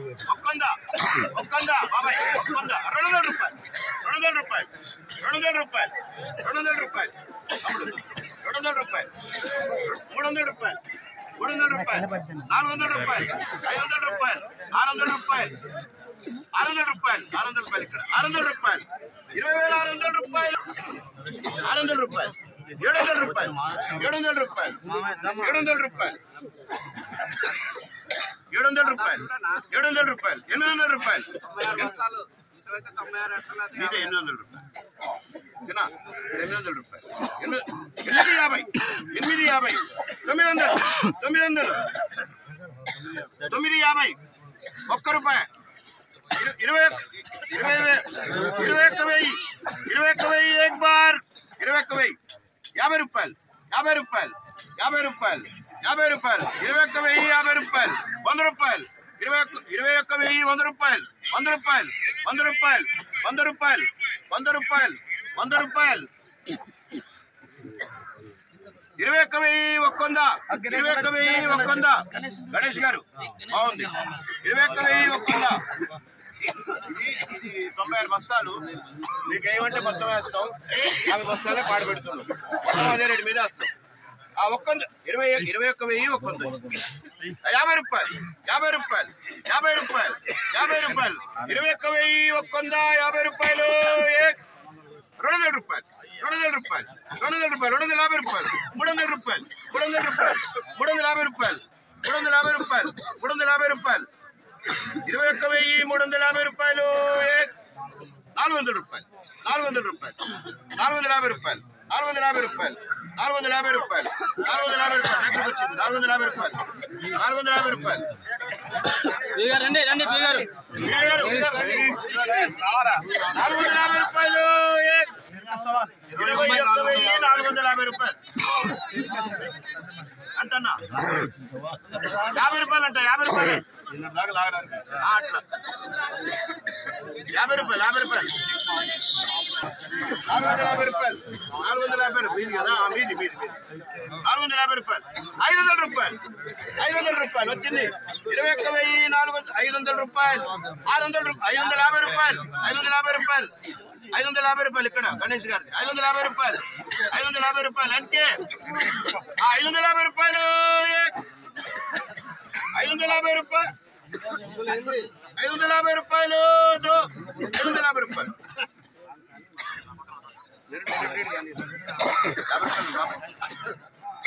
ఒక్కంద ఒక్కంద బాబాయ్ ఒక్కంద రెండు వందల రూపాయలు రెండు వందల రూపాయలు రెండు వందల రూపాయలు రెండు వందల రూపాయలు తమ్ముడు రెండు వందల రూపాయలు మూడు వందల రూపాయలు మూడు వందల రూపాయలు నాలుగు వందల రూపాయలు ఐదు వందల రూపాయలు ఆరు వందల రూపాయలు ఆరు వందల రూపాయలు ఆరు వందల రూపాయలు ఇక్కడ ఆరు వందల రూపాయలు ఇరవై వేల ఆరు వందల రూపాయలు ఆరు వందల రూపాయలు ఏడు వందల రూపాయలు ఏడు వందల రూపాయలు ఏడు వందల రూపాయలు ఏడు వందల రూపాయలు ఏడు వందల రూపాయలు ఎనిమిది వందల రూపాయలు మీదే ఎనిమిది వందల రూపాయలు చిన్న ఎనిమిది వందల రూపాయలు ఎనిమిది ఎనిమిది యాభై ఎనిమిది యాభై తొమ్మిది వందలు తొమ్మిది వందలు తొమ్మిది యాభై ఒక్క రూపాయి ఇరు- ఇరవై ఒక్క- ఇరవై వే- ఇరవై ఒక్క వెయ్యి ఇరవై ఒక్క వెయ్యి ఏక్ బార్ ఇరవై ఒక్క వెయ్యి యాభై రూపాయలు యాభై రూపాయలు యాభై రూపాయలు యాభై రూపాయలు ఇరవై ఒక్క వెయ్యి యాభై రూపాయలు వంద రూపాయలు ఇరవై ఒక్క ఇరవై ఒక్క వెయ్యి వంద రూపాయలు వంద రూపాయలు వంద రూపాయలు వంద రూపాయలు వంద రూపాయలు వంద రూపాయలు ఇరవై ఒక్క వెయ్యి ఒక్కొంద ఇరవై ఒక్క వెయ్యి ఒక్కొంద గణేష్ గారు బాగుంది ఇరవై ఒక్క వెయ్యి ఒక్కొంద ఇది ఇది తొంభై ఆరు బస్తాలు మీకు ఏమంటే మొత్తం వేస్తాం యాభై బస్తాలే పాడు పెడుతున్నాం మొత్తం అదే రేటు మీద వేస్తాం ఆ ఒక్కొంద ఇరవై ఇరవై ఒక్క వెయ్యి ఒక్కొంద యాభై రూపాయలు యాభై రూపాయలు యాభై రూపాయలు యాభై రూపాయలు ఇరవై ఒక్క వెయ్యి ఒక్కొంద యాభై రూపాయలు ఏ- రెండు వందల రూపాయలు రెండు వందల రూపాయలు రెండు వందల రూపాయలు రెండు వందల యాభై రూపాయలు మూడు వందల రూపాయలు మూడు వందల రూపాయలు మూడు వందల యాభై రూపాయలు మూడు వందల యాభై రూపాయలు మూడు వందల యాభై రూపాయలు ఇరవై ఒక్క వెయ్యి మూడు వందల యాభై రూపాయలు ఏ- నాలుగు వందల రూపాయలు నాలుగు వందల రూపాయలు నాలుగు వందల యాభై రూపాయలు నాలుగు వందల యాభై రూపాయలు నాలుగు వందల యాభై రూపాయలు నాలుగు వందల యాభై రూపాయలు ఎక్కడికి వచ్చింది నాలుగు వందల యాభై రూపాయలు నాలుగు వందల యాభై రూపాయలు రండి రండి పీ గారు నాలుగు వందల యాభై రూపాయలు ఏ- ఇరవై ఒక్క వెయ్యి నాలుగు వందల యాభై రూపాయలు అంటన్నా యాభై రూపాయలు అంట యాభై రూపాయలు ఆ, అట్లా యాభై రూపాయలు యాభై రూపాయలు నాలుగు వందల యాభై రూపాయలు నాలుగు వందల యాభై రూపాయలు మీది కదా ఆ, మీది మీది మీది నాలుగు వందల యాభై రూపాయలు ఐదు వందల రూపాయలు ఐదు వందల రూపాయలు వచ్చింది ఇరవై ఒక్క వెయ్యి నాలుగు వందల ఐదు వందల రూపాయలు ఆరు వందల రూపాయలు ఐదు వందల యాభై రూపాయలు ఐదు వందల యాభై రూపాయలు ఐదు వందల యాభై రూపాయలు ఇక్కడ గణేష్ గారి ఐదు వందల యాభై రూపాయలు ఐదు వందల యాభై రూపాయలు అంటే ఆ, ఐదు వందల యాభై రూపాయలు ఏ- ఐదు వందల యాభై రూపాయలు ఐదు వందల యాభై రూపాయలు దో. ఐదు వందల యాభై రూపాయలు యాభై రూపాయలు బాబు.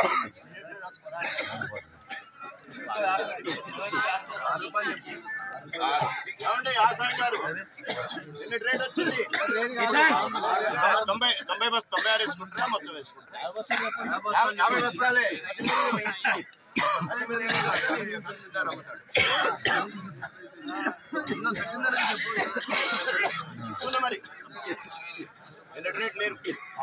ఏమండి ఆసాయి గారు ఎన్ని రేట్ వచ్చింది తొంభై తొంభై బస్ తొంభై ఆరు వేసుకుంటారా మొత్తం వేసుకుంటారా యాభై- యాభై బస్తాలే అది మీరు ఏం కాదు. కన్సిడర్ అమ్ముతాడు. చూడు మరి ఎన్ని రేట్ లేరు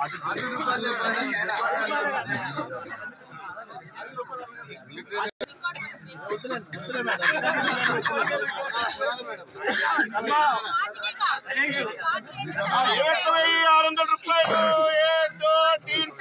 ఆ, ఇరవై వెయ్యి ఆరు వందల రూపాయలు ఏక్ దో తీన్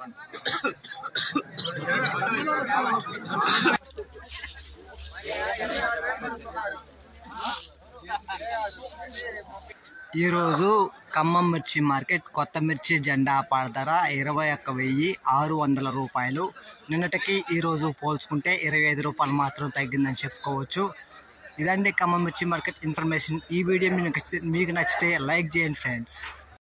ఈరోజు ఖమ్మం మిర్చి మార్కెట్ కొత్త మిర్చి జెండా పాల ధర ఇరవై ఒక్క వెయ్యి ఆరు వందల రూపాయలు నిన్నటికి ఈరోజు పోల్చుకుంటే ఇరవై ఐదు రూపాయలు మాత్రం తగ్గిందని చెప్పుకోవచ్చు ఇదండి ఖమ్మం మిర్చి మార్కెట్ ఇన్ఫర్మేషన్ ఈ వీడియో మీకు నచ్చితే మీకు నచ్చితే లైక్ చేయండి ఫ్రెండ్స్